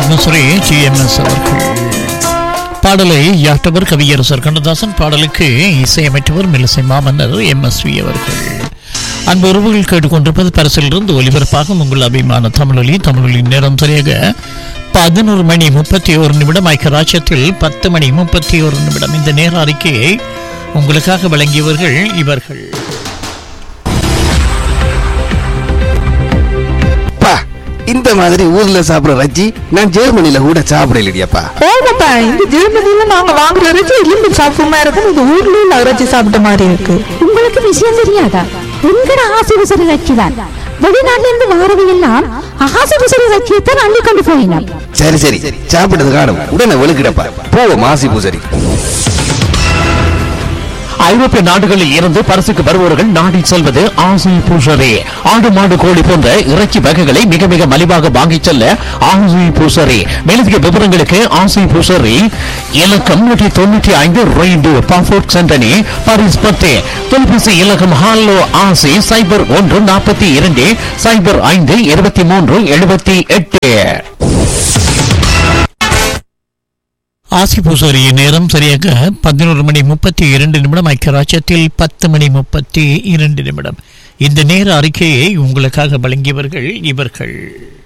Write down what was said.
Padmashri G M S அவர்கள் பாடலை யாட்டவர் கவியரசர் கண்ணதாசன் பாடலுக்கு இசையமைத்தவர் மில்லிசை மாமன்னர் எம் எஸ் வி அவர்கள் அன்பு உறவுகள் கேட்டுக்கொண்டிருப்பது பரிசிலிருந்து ஒலிபரப்பாகும் உங்கள் அபிமான தமிழொலி தமிழொலி நேரம் சரியாக பதினோரு மணி முப்பத்தி ஒரு நிமிடம் ஐக்கியராட்சத்தில் பத்து மணி முப்பத்தி ஒரு நிமிடம் இந்த நேர அறிக்கையை உங்களுக்காக வழங்கியவர்கள் இவர்கள் அப்பா இந்த மாதிரி ஊர்ல சாப்பிடுற ரஜ்ஜி நான் ஜெர்மனில கூட சாப்பிடலையப்பா ஓமாப்பா இந்த ஜெர்மனில நாங்க வாங்குற இறைச்சி எலும்பு சாப்பிட்ட இருக்கும் இது ஊர்ல உள்ள இறைச்சி சாப்பிட்ட மாதிரி இருக்கு உங்களுக்கு விஷயம் தெரியாதா எங்கட ஆசை உசரி ரக்கிதான் வெளிநாட்டுல இருந்து வாரவை எல்லாம் ஆசை உசரி ரக்கியத்தான் அள்ளி கொண்டு போயினான் சரி சரி சாப்பிட்டது காணும் உடனே வெளுக்கிடப்பா போவோம் மாசி பூசரி ஐரோப்பிய நாடுகளில் இருந்து பரிசுக்கு வருபவர்கள் நாடி செல்வது ஆசை பூசரே ஆடு மாடு கோழி போன்ற இறைச்சி வகைகளை மிக மிக மலிவாக வாங்கிச் செல்ல ஆசை பூசரே மேலதிக விவரங்களுக்கு ஆசை பூசரி இலக்கம் நூற்றி தொண்ணூற்றி ஐந்து ரெய்டு பாஃபோர்ட் சென்டனி பாரிஸ் பத்து தொலைபேசி இலக்கம் ஹாலோ ஆசை சைபர் ஒன்று நாற்பத்தி இரண்டு சைபர் ஐந்து இருபத்தி மூன்று எழுபத்தி எட்டு ஆசி பூசோரிய நேரம் சரியாக பதினோரு மணி முப்பத்தி இரண்டு நிமிடம் ஐக்கியராட்சத்தில் பத்து மணி முப்பத்தி இரண்டு நிமிடம் இந்த நேர அறிக்கையை உங்களுக்காக வழங்கியவர்கள் இவர்கள்